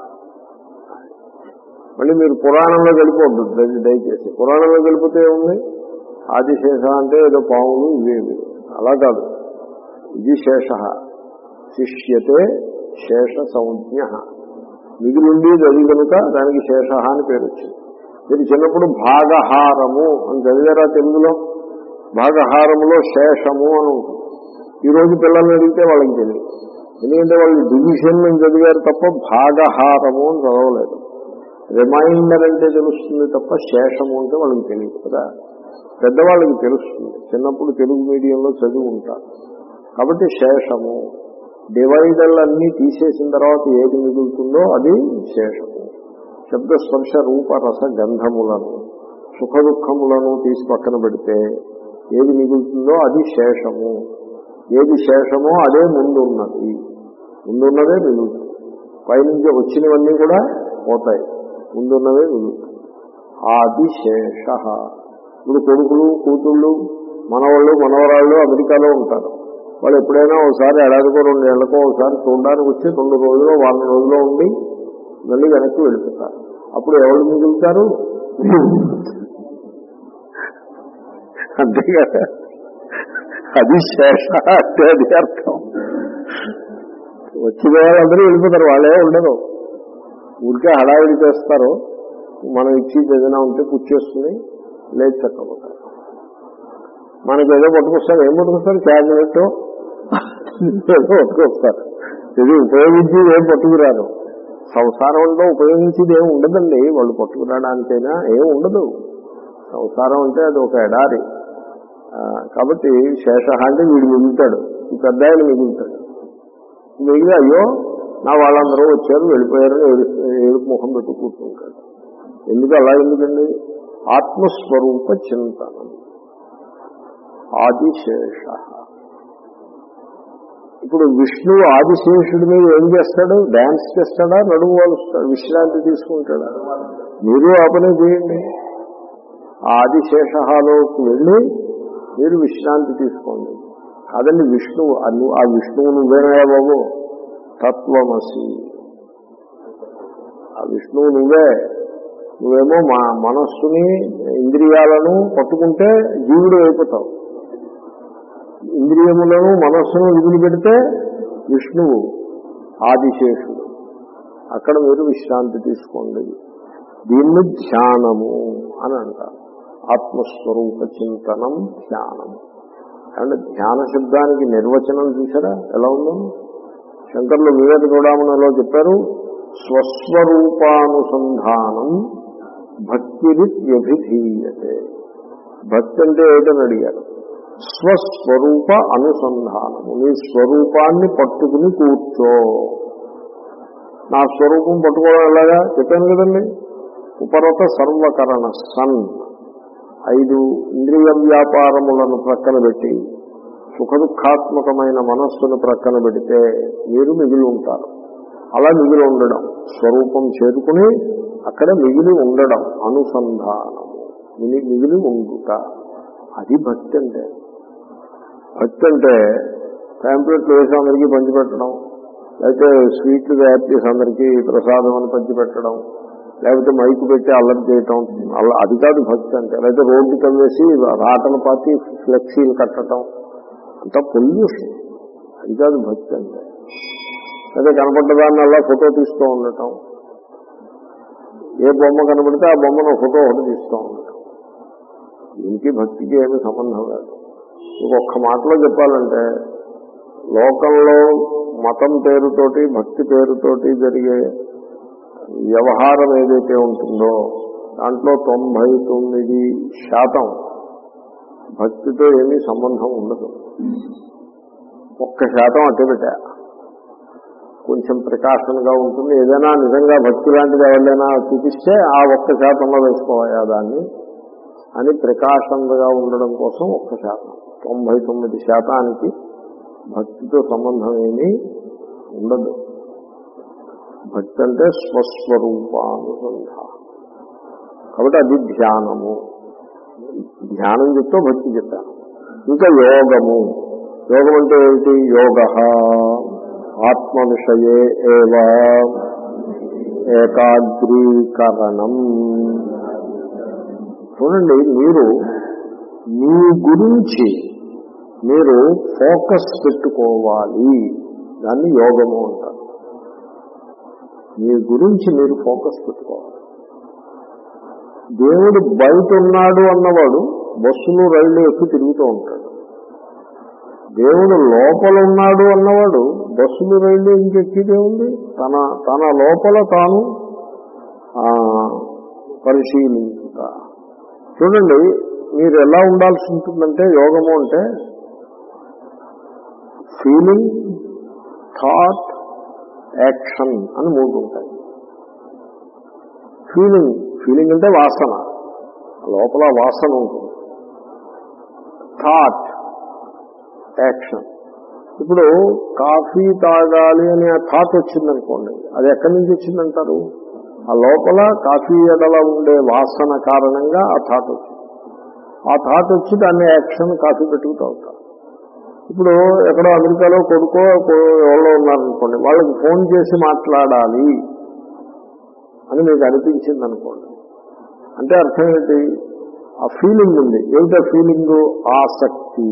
S1: మళ్ళీ మీరు పురాణంలో గడిపోద్దు దయ- దయచేసి పురాణంలో గడిపితే ఏముంది ఆదిశేష అంటే ఏదో పాములు ఇవేవి అలా కాదు ఇది శేష శిష్యతే శేష సంజ్ఞ మిగిలిండేది అది కనుక దానికి శేష అని పేరు వచ్చింది మీరు చిన్నప్పుడు భాగహారము అని చదివారా తెలుగులో భాగహారములో శేషము అని ఉంటుంది ఈ రోజు పిల్లల్ని అడిగితే వాళ్ళకి తెలియదు ఎందుకంటే వాళ్ళు డివిజన్ అని చదివారు తప్ప భాగహారము అని చదవలేదు రిమైండర్ అంటే తెలుస్తుంది తప్ప శేషము అంటే వాళ్ళకి తెలియదు కదా పెద్దవాళ్ళకి తెలుస్తుంది చిన్నప్పుడు తెలుగు మీడియంలో చదివి ఉంటారు కాబట్టి శేషము డివైడర్లన్నీ తీసేసిన తర్వాత ఏది మిగులుతుందో అది శేషము శబ్ద స్పర్శ రూప రస గంధములను సుఖ దుఃఖములను తీసి పక్కన పెడితే ఏది మిగులుతుందో అది శేషము ఏది శేషమో అదే ముందున్నది ముందున్నదే మిగులుతుంది పైనుంచి వచ్చినవన్నీ కూడా పోతాయి ముందున్నవే మిగులుతుంది ఆది శేష ఇప్పుడు కొడుకులు కూతుళ్ళు మనవాళ్ళు మనవరాళ్ళు అమెరికాలో ఉంటారు వాళ్ళు ఎప్పుడైనా ఒకసారి ఏడాదికో రెండు ఏళ్లకో ఒకసారి చూడడానికి వచ్చి రెండు రోజులు వారం రోజులు ఉండి మళ్ళీ వెనక్కి వెళ్ళిపోతారు అప్పుడు ఎవరు మిగులుతారు అంతేగా అది శేష అంటే అది అర్థం వచ్చిన వాళ్ళందరూ వెళ్ళిపోతారు వాళ్ళే ఉండరు ఊరికే హడావిడి చేస్తారు మనం ఇచ్చి ఏదైనా ఉంటే పుచ్చేసుకుని లేదు చక్కపోతారు మనకి ఏదో పట్టుకొస్తారు ఏం పట్టుకొస్తారు క్యాబినెట్ ఏదో పట్టుకొస్తారు ఇది ఉపయోగించి ఏం పట్టుకురారు సంసారంలో ఉపయోగించేది ఏం ఉండదండి వాళ్ళు పట్టుకురావడానికైనా ఏం ఉండదు సంసారం అంటే అది ఒక ఎడారి ఆ, కాబట్టి శేష అంటే వీడు మిగులుతాడు ఈ పెద్ద ఆయన మిగులుతాడు మిగిలి అయ్యో నా వాళ్ళందరూ వచ్చారు వెళ్ళిపోయారని ఏడు- ఏడుపు ముఖం పెట్టు కూర్చుంటాడు ఎందుకు అలా ఎందుకండి ఆత్మస్వరూప చింతనం ఆదిశేష ఇప్పుడు విష్ణువు ఆదిశేషుడి మీద ఏం చేస్తాడు డాన్స్ చేస్తాడా నడుము వాలుస్తాడు విశ్రాంతి తీసుకుంటాడా మీరు ఆ పని చేయండి ఆ ఆదిశేషహాలోకి వెళ్ళి మీరు విశ్రాంతి తీసుకోండి కాదండి విష్ణువు అను ఆ విష్ణువు నువ్వేనా బాబు తత్వమసి ఆ విష్ణువు నువ్వే నువ్వేమో మా మనస్సుని ఇంద్రియాలను పట్టుకుంటే జీవుడు అయిపోతావు ఇంద్రియములను మనస్సును వదిలిపెడితే విష్ణువు ఆదిశేషుడు అక్కడ మీరు విశ్రాంతి తీసుకోండి దీన్ని ధ్యానము అని అంటారు ఆత్మస్వరూప చింతనం ధ్యానము అంటే ధ్యాన శబ్దానికి నిర్వచనం చూసారా ఎలా ఉందో శంకర్లు వివేక చూడమనిలో చెప్పారు స్వస్వరూపానుసంధానం భక్తిరిత్యభిధీయతే భక్తి అంటే ఏమిటని అడిగారు స్వస్వరూప అనుసంధానము నీ స్వరూపాన్ని పట్టుకుని కూర్చో నా స్వరూపం పట్టుకోవడం ఎలాగా చెప్పాను కదండి ఉపరత సర్వకరణ సన్ ఐదు ఇంద్రియ వ్యాపారములను ప్రక్కన పెట్టి సుఖ దుఃఖాత్మకమైన మనస్సును ప్రక్కన పెడితే మీరు మిగిలి ఉంటారు అలా మిగిలి ఉండడం స్వరూపం చేరుకుని అక్కడ మిగిలి ఉండడం అనుసంధానము మిగి- మిగిలి ఉండుట అది భక్తి అంటే భక్తి అంటే ప్యాంప్లెట్లు వేసి అందరికీ పంచిపెట్టడం లేకపోతే స్వీట్లు తయారు చేసి అందరికీ ప్రసాదం అని పంచిపెట్టడం లేకపోతే మైకు పెట్టి అల్లరి చేయటం అల్ల అది కాదు భక్తి అంటే లేకపోతే రోడ్డు కమ్మేసి రాటను పాతి ఫ్లెక్సీలు కట్టడం అంతా పొల్యూషన్ అది కాదు భక్తి అంటే అదే కనపడ్డదాన్ని అలా ఫోటో తీస్తూ ఉండటం ఏ బొమ్మ కనబడితే ఆ బొమ్మను ఫోటో ఒకటి తీస్తూ ఉండటం దీనికి భక్తికి ఏమీ సంబంధం లేదు ఇంకొక మాటలో చెప్పాలంటే లోకంలో మతం పేరుతోటి భక్తి పేరుతోటి జరిగే వ్యవహారం ఏదైతే ఉంటుందో దాంట్లో తొంభై తొమ్మిది శాతం భక్తితో ఏమీ సంబంధం ఉండదు ఒక్క శాతం అట్టబెట్టా కొంచెం ప్రికాషన్గా ఉంటుంది ఏదైనా నిజంగా భక్తి లాంటిది ఎవరైనా చూపిస్తే ఆ ఒక్క శాతంలో వేసుకోవాలా దాన్ని అని ప్రికాషన్గా ఉండడం కోసం ఒక్క శాతం తొంభై తొమ్మిది శాతానికి భక్తితో సంబంధం ఏమీ ఉండదు భక్తి అంటే స్వస్వరూపానుసంధానం కాబట్టి అది ధ్యానము ధ్యానం చెప్తూ భక్తి చెప్పాను ఇంకా యోగము యోగం అంటే ఏమిటి యోగ ఆత్మ విషయే ఏవా ఏకాగ్రీకరణం చూడండి మీరు మీ గురించి మీరు ఫోకస్ పెట్టుకోవాలి దాన్ని యోగము అంటారు మీ గురించి మీరు ఫోకస్ పెట్టుకోవాలి దేవుడు బయట ఉన్నాడు అన్నవాడు బస్సులు రైళ్లు ఎక్కి తిరుగుతూ ఉంటాడు దేవుడు లోపల ఉన్నాడు అన్నవాడు బస్సులు రైళ్లు ఇంకెక్కిదే ఉంది తన తన లోపల తాను ఆ, పరిశీలించుట చూడండి మీరు ఎలా ఉండాల్సి ఉంటుందంటే యోగము అంటే ఫీలింగ్ థాట్ యాక్షన్ అని మూడు ఉంటాయి ఫీలింగ్ ఫీలింగ్ అంటే వాసన లోపల వాసన ఉంటుంది థాట్ యాక్షన్ ఇప్పుడు కాఫీ తాగాలి అనే థాట్ వచ్చిందనుకోండి అది ఎక్కడి నుంచి వచ్చిందంటారు ఆ లోపల కాఫీ ఎడల ఉండే వాసన కారణంగా ఆ థాట్ వచ్చింది ఆ థాట్ వచ్చి దాన్ని యాక్షన్ కాఫీ పెట్టుకుతూ ఉంటారు ఇప్పుడు ఎక్కడో అమెరికాలో కొడుకో కో- ఎవరో ఉన్నారనుకోండి వాళ్ళకి ఫోన్ చేసి మాట్లాడాలి అని మీకు అనిపించింది అనుకోండి అంటే అర్థం ఏంటి ఆ ఫీలింగ్ ఉంది ఏమిటా ఫీలింగ్ ఆసక్తి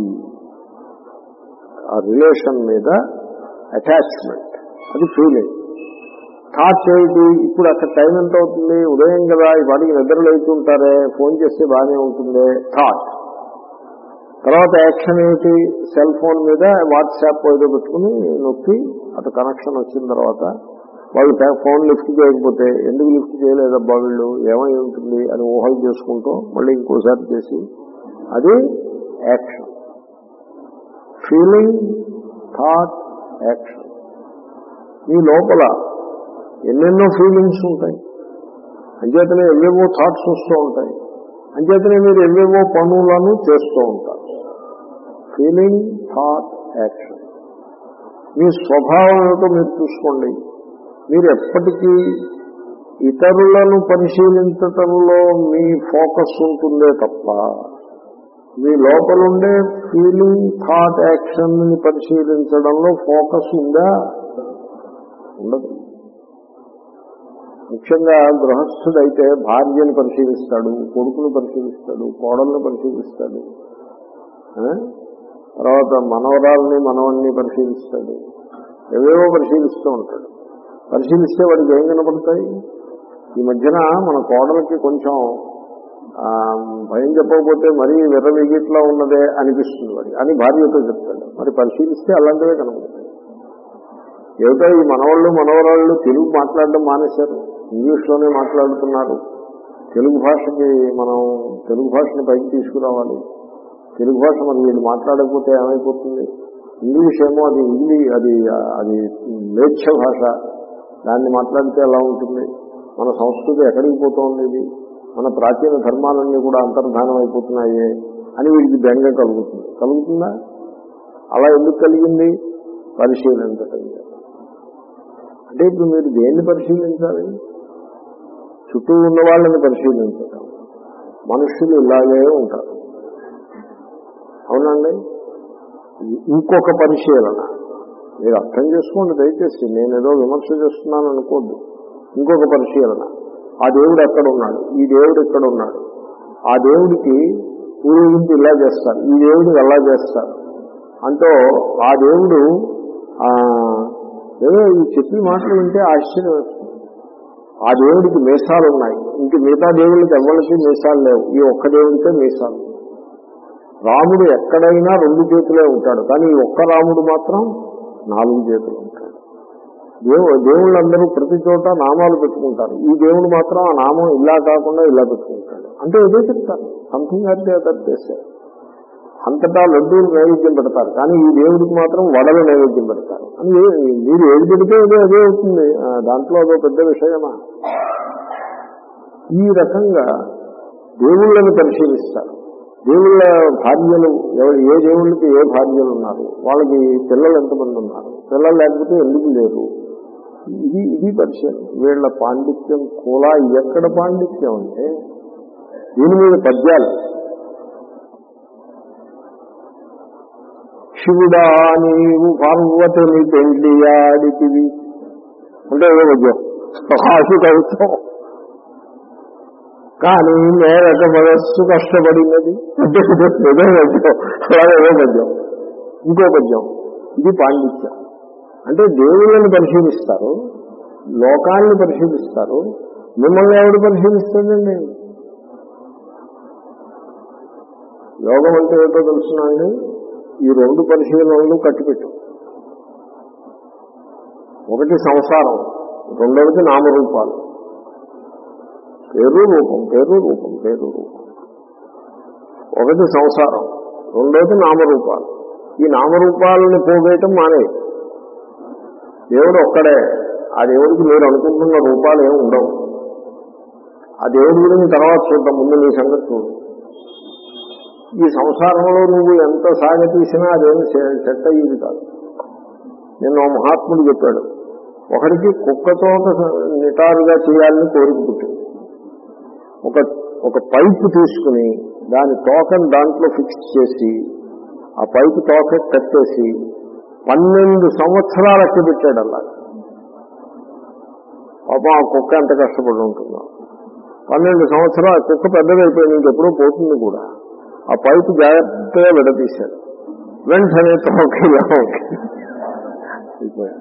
S1: ఆ రిలేషన్ మీద అటాచ్మెంట్ అది ఫీలింగ్ థాట్ ఏమిటి ఇప్పుడు అక్కడ టైం ఎంత అవుతుంది ఉదయం కదా ఈ వాటికి నిద్ర లేచుంటారే ఫోన్ చేస్తే బాగానే ఉంటుంది థాట్ తర్వాత యాక్షన్ ఏమిటి సెల్ ఫోన్ మీద వాట్సాప్ ఏదో పెట్టుకుని నొక్కి అటు కనెక్షన్ వచ్చిన తర్వాత వాళ్ళు ట- ఫోన్ లిఫ్ట్ చేయకపోతే ఎందుకు లిఫ్ట్ చేయలేదబ్బా వీళ్ళు ఏమై ఉంటుంది అని ఊహలు చేసుకుంటూ మళ్ళీ ఇంకోసారి చేసి అది యాక్షన్ ఫీలింగ్ థాట్ యాక్షన్ ఈ లోపల ఎన్నెన్నో ఫీలింగ్స్ ఉంటాయి అంచేతనే ఎవేవో థాట్స్ వస్తూ ఉంటాయి అంచేతనే మీరు ఎవేవో పనులను చేస్తూ ఉంటారు ఫీలింగ్ థాట్ యాక్షన్ మీ స్వభావం ఏమిటో మీరు చూసుకోండి మీరు ఎప్పటికీ ఇతరులను పరిశీలించటంలో మీ ఫోకస్ ఉంటుందే తప్ప మీ లోపలుండే ఫీలింగ్ థాట్ యాక్షన్ ని పరిశీలించడంలో ఫోకస్ ఉందా ఉండదు ముఖ్యంగా గృహస్థుడైతే భార్యని పరిశీలిస్తాడు కొడుకును పరిశీలిస్తాడు కోడల్ని పరిశీలిస్తాడు ఆ? తర్వాత మనవరాల్ని మనవన్ని పరిశీలిస్తాడు ఏవేవో పరిశీలిస్తూ ఉంటాడు పరిశీలిస్తే వాడికి ఏం కనపడతాయి ఈ మధ్యన మన కోడలకి కొంచెం ఆ, భయం చెప్పకపోతే మరీ విర్రవీగిట్లా ఉన్నదే అనిపిస్తుంది వాడికి అని భార్యతో చెప్తాడు మరి పరిశీలిస్తే అలాంటివే కనపడతాయి ఏమిటో ఈ మనవాళ్ళు మనవరాళ్ళు తెలుగు మాట్లాడడం మానేశారు ఇంగ్లీష్లోనే మాట్లాడుతున్నారు తెలుగు భాషకి మనం తెలుగు భాషని పైకి తీసుకురావాలి తెలుగు భాష మరి వీళ్ళు మాట్లాడకపోతే ఏమైపోతుంది ఇంగ్లీష్ ఏమో అది హిందీ అది అది మేధ్య భాష దాన్ని మాట్లాడితే ఎలా ఉంటుంది మన సంస్కృతి ఎక్కడికి పోతోంది ఇది మన ప్రాచీన ధర్మాలన్నీ కూడా అంతర్ధానం అయిపోతున్నాయి అని వీడికి బెంగ కలుగుతుంది కలుగుతుందా అలా ఎందుకు కలిగింది పరిశీలించటం చేత. అంటే ఇప్పుడు మీరు దేన్ని పరిశీలించాలి చుట్టూ ఉన్న వాళ్ళని పరిశీలించటం మనుషులు ఇలాగే ఉంటారు అవునండి ఇంకొక పరిశీలన మీరు అర్థం చేసుకోండి దయచేసి నేనేదో విమర్శ చేస్తున్నాను అనుకోద్దు ఇంకొక పరిశీలన ఆ దేవుడు ఎక్కడ ఉన్నాడు ఈ దేవుడు ఎక్కడ ఉన్నాడు ఆ దేవుడికి ఊరేగింపు ఇలా చేస్తారు ఈ దేవుడు ఎలా చేస్తారు అంటూ ఆ దేవుడు ఆ, ఏదో ఈ చెప్పిన మాటలు వింటే ఆశ్చర్యం వేస్తుంది ఆ దేవుడికి మీసాలు ఉన్నాయి ఇంక మిగతా దేవుళ్ళకి ఎవరికి మీసాలు లేవు ఈ ఒక్క దేవుడికే మీసాలు రాముడు ఎక్కడైనా రెండు చేతులే ఉంటాడు కానీ ఈ ఒక్క రాముడు మాత్రం నాలుగు చేతులు ఉంటాడు దేవు దేవుళ్ళందరూ ప్రతి చోట నామాలు పెట్టుకుంటారు ఈ దేవుడు మాత్రం ఆ నామం ఇలా కాకుండా ఇలా పెట్టుకుంటాడు అంటే ఇదే చెప్తారు సంథింగ్ అంటే అదర్ చేశారు అంతటా లడ్డూలు నైవేద్యం పెడతారు కానీ ఈ దేవుడికి మాత్రం వడలు నైవేద్యం పెడతారు అని ఏ- మీరు ఏది పెడితే అదే అదే అవుతుంది ఆ, దాంట్లో అదో పెద్ద విషయమా ఈ రకంగా దేవుళ్ళని పరిశీలిస్తారు దేవుళ్ళ భార్యలు ఎవరు ఏ దేవుళ్ళకి ఏ భార్యలు ఉన్నారు వాళ్ళకి పిల్లలు ఎంతమంది ఉన్నారు పిల్లలు లేకపోతే ఎందుకు లేరు ఇది ఇది పరిచయం వీళ్ళ పాండిత్యం కూడా ఎక్కడ పాండిత్యం అంటే దీని మీద పద్యాలు శివుడా నీవు పార్వతిని పెండియాడితివి అంటే ఏదో పద్యం ఆశు కవిత్వం కానీ మేరక మనస్సు కష్టపడినది అంటే ఏదో పద్యం అలాగే ఏదో పద్యం ఇంకో పద్యం ఇది పాండిత్యం అంటే దేవుళ్ళని పరిశీలిస్తారు లోకాన్ని పరిశీలిస్తారు మిమ్మల్ని ఎవడు పరిశీలిస్తాడండి యోగం అంటే ఏటో తెలుసునండి ఈ రెండు పరిశీలనలు కట్టిపెట్టు ఒకటి సంసారం రెండవది నామరూపాలు పేరు రూపం పేరు రూపం పేరు రూపం ఒకటి సంసారం రెండవది నామరూపాలు ఈ నామరూపాలను పోగేయటం మానే దేవుడు ఒక్కడే ఆ దేవుడికి మీరు అనుకుంటున్న రూపాలు ఏమి ఉండవు ఆ దేవుడి గురించి తర్వాత చూద్దాం ముందు నీ సంగతి చూడు ఈ సంసారంలో నువ్వు ఎంత సాగతీసినా అదేమి సె- సెట్ అయ్యేది కాదు నిన్న ఓ మహాత్ముడు చెప్పాడు ఒకరికి కుక్కతో నిటారుగా చేయాలని కోరిక పుట్టింది ఒక ఒక పైపు తీసుకుని దాని తోకను దాంట్లో ఫిక్స్ చేసి ఆ పైపు తోక కట్టేసి పన్నెండు సంవత్సరాలు అట్టి పెట్టాడు అలా పాపం ఆ కుక్క ఎంత కష్టపడి ఉంటుందో పన్నెండు సంవత్సరాలు ఆ కుక్క పెద్దదైపోయింది ఇంకెప్పుడూ పోతుంది కూడా ఆ పైపు జాగ్రత్తగా విడదీశాడు వెంటనే తోక ఇలా ఉంది. అయిపోయాడు.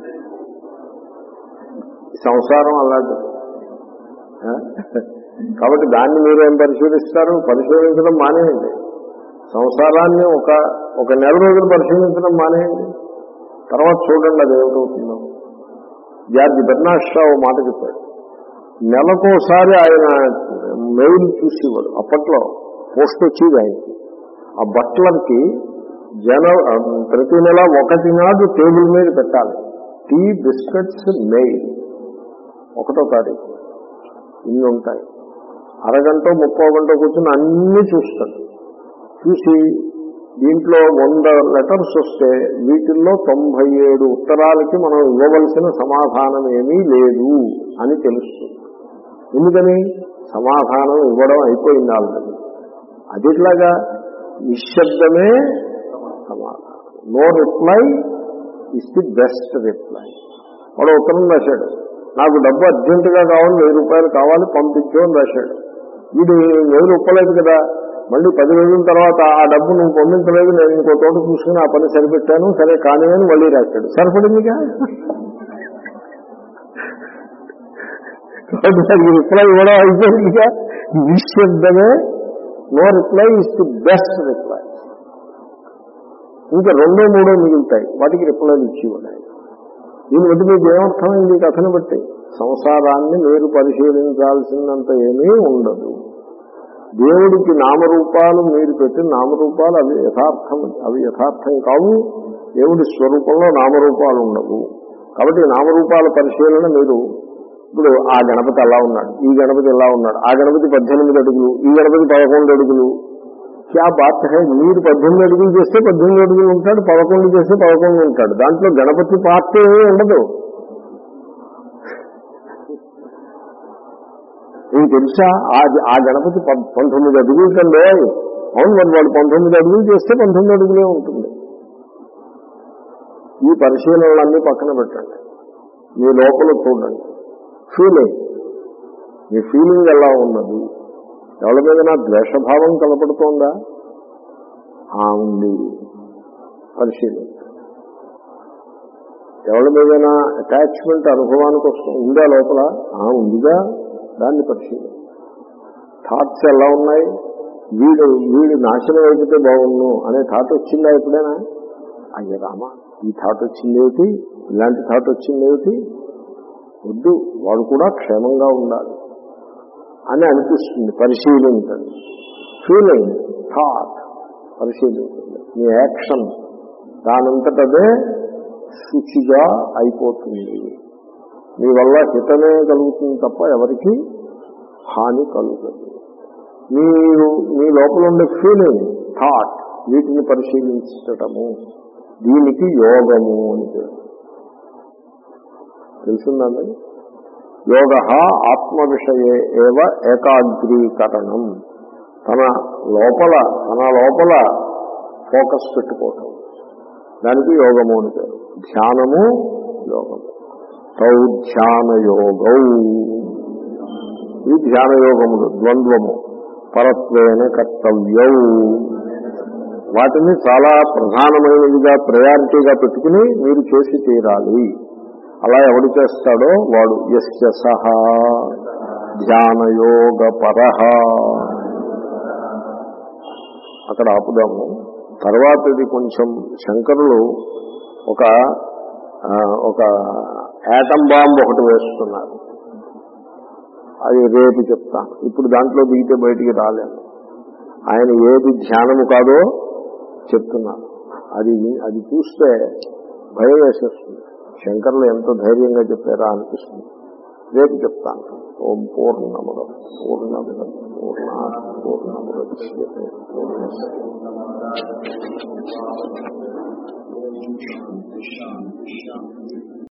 S1: ఈ సంసారం అలాంటిది ఆ? కాబట్టి దాన్ని మీరేం పరిశీలిస్తారు పరిశీలించడం మానేయండి సంసారాన్ని ఒక ఒక నెల రోజులు పరిశీలించడం మానేయండి తర్వాత చూడండి అది ఏమిటవుతుందో జార్జి బెర్నాషా ఓ మాట చెప్పాడు నెలకోసారి ఆయన మెయిల్ చూసేవాడు అప్పట్లో పోస్ట్ వచ్చేది ఆయనకి ఆ బట్లర్కి జన ప్రతి నెల ఒకటి నాడు టేబుల్ మీద పెట్టాలి టీ బిస్కెట్స్ మెయిల్ ఒకటో తారీఖు ఇన్ని ఉంటాయి అరగంట ముప్పో గంట కూర్చొని అన్నీ చూస్తాడు చూసి దీంట్లో వంద లెటర్స్ వస్తే వీటిల్లో తొంభై ఏడు ఉత్తరాలకి మనం ఇవ్వవలసిన సమాధానం ఏమీ లేదు అని తెలుస్తుంది ఎందుకని సమాధానం ఇవ్వడం అయిపోయింది ఆల్రెడీ అదిట్లాగా నిశ్శబ్దమే సమాధానం no reply is the best reply వాడు ఉత్తరం రాశాడు నాకు డబ్బు అర్జెంటుగా కావాలి వెయ్యి రూపాయలు కావాలి పంపించు అని రాశాడు వీడు వెయ్యి రూపాయలేదు కదా మళ్ళీ పది రోజుల తర్వాత ఆ డబ్బు నువ్వు పంపించలేదు నేను ఇంకో తోట చూసుకుని ఆ పని సరిపెట్టాను సరే కానీ అని మళ్ళీ రాశాడు సరిపడిందిగా రిప్లై ఇవ్వడం అయిపోయిందిగా నిశ్శబ్దమే no reply is the best reply ఇంకా రెండో మూడో మిగులుతాయి వాటికి రిప్లైలు ఇచ్చేవాడు ఆయన దీన్ని బట్టి మీకు ఏమర్థమైంది ఈ కథను బట్టి సంసారాన్ని మీరు పరిశీలించాల్సినంత ఏమీ ఉండదు దేవుడికి నామరూపాలు మీరు పెట్టిన నామరూపాలు అవి యథార్థం అవి యథార్థం కావు దేవుడి స్వరూపంలో నామరూపాలు ఉండవు కాబట్టి ఈ నామరూపాల పరిశీలన మీరు ఇప్పుడు ఆ గణపతి అలా ఉన్నాడు ఈ గణపతి ఎలా ఉన్నాడు ఆ గణపతి పద్దెనిమిది అడుగులు ఈ గణపతి పదకొండు అడుగులు క్యా బాత్ హై మీరు పద్దెనిమిది అడుగులు చేస్తే పద్దెనిమిది అడుగులు ఉంటాడు పదకొండు చేస్తే పదకొండు ఉంటాడు దాంట్లో గణపతి పార్టీ ఏమీ ఉండదు నీకు తెలుసా ఆ ఆ గణపతి పం- పంతొమ్మిది అడుగులు కంటే అవును మరి వాడు పంతొమ్మిది అడుగులు చేస్తే పంతొమ్మిది అడుగులే ఉంటుంది ఈ పరిశీలనలన్నీ పక్కన పెట్టండి మీ లోపల చూడండి ఫీలింగ్ మీ ఫీలింగ్ ఎలా ఉన్నది ఎవరి మీద నా ద్వేషభావం కనపడుతోందా ఆ ఉంది పరిశీలించండి ఎవరి మీదైనా అటాచ్మెంట్ అనుభవానికి వస్తుంది ఉందా లోపల ఆ ఉందిగా దాన్ని పరిశీలి థాట్స్ ఎలా ఉన్నాయి వీడు వీడు నాశనం అయిపోతే బాగుండు అనే థాట్ వచ్చిందా ఎప్పుడైనా అయ్య రామా ఈ థాట్ వచ్చింది ఏమిటి ఇలాంటి థాట్ వచ్చింది ఏమిటి వద్దు వాడు కూడా క్షేమంగా ఉండాలి అని అనిపిస్తుంది పరిశీలించండి ఫీలింగ్ థాట్ పరిశీలించండి మీ యాక్షన్ దానంతటదే శుచిగా అయిపోతుంది మీ వల్ల హితమే కలుగుతుంది తప్ప ఎవరికి హాని కలుగదు మీరు మీ లోపల ఉండే ఫీలింగ్ థాట్ వీటిని పరిశీలించటము దీనికి యోగము అని పేరు తెలుసుందండి యోగ ఆత్మ విషయే ఏవ ఏకాగ్రీకరణం తన లోపల తన లోపల ఫోకస్ పెట్టుకోవటం దానికి యోగము అని పేరు ధ్యానము యోగము తౌ ధ్యాన యోగౌ ఈ ధ్యాన యోగములు ద్వంద్వము పరత్వేన కర్తవ్యౌ వాటిని చాలా ప్రధానమైనదిగా ప్రయారిటీగా పెట్టుకుని మీరు చేసి తీరాలి అలా ఎవడు చేస్తాడో వాడు యస్య సహా ధ్యానయోగ పరహ అక్కడ ఆపుదాము తర్వాత ఇది కొంచెం శంకరులు ఒక ఆ, ఒక యాటం బాంబ్ ఒకటి వేస్తున్నారు అది రేపు చెప్తాను ఇప్పుడు దాంట్లో దిగితే బయటికి రాలేము ఆయన ఏది ధ్యానము కాదో చెప్తున్నారు అది అది చూస్తే భయం వేసేస్తుంది శంకర్లు ఎంత ధైర్యంగా చెప్పారా అనిపిస్తుంది రేపు చెప్తాను ఓం పూర్ణముద పూర్ణముద పూర్ణ పూర్ణముద్యతే పూర్ణస్
S2: శాంతి శాంతి శాంతి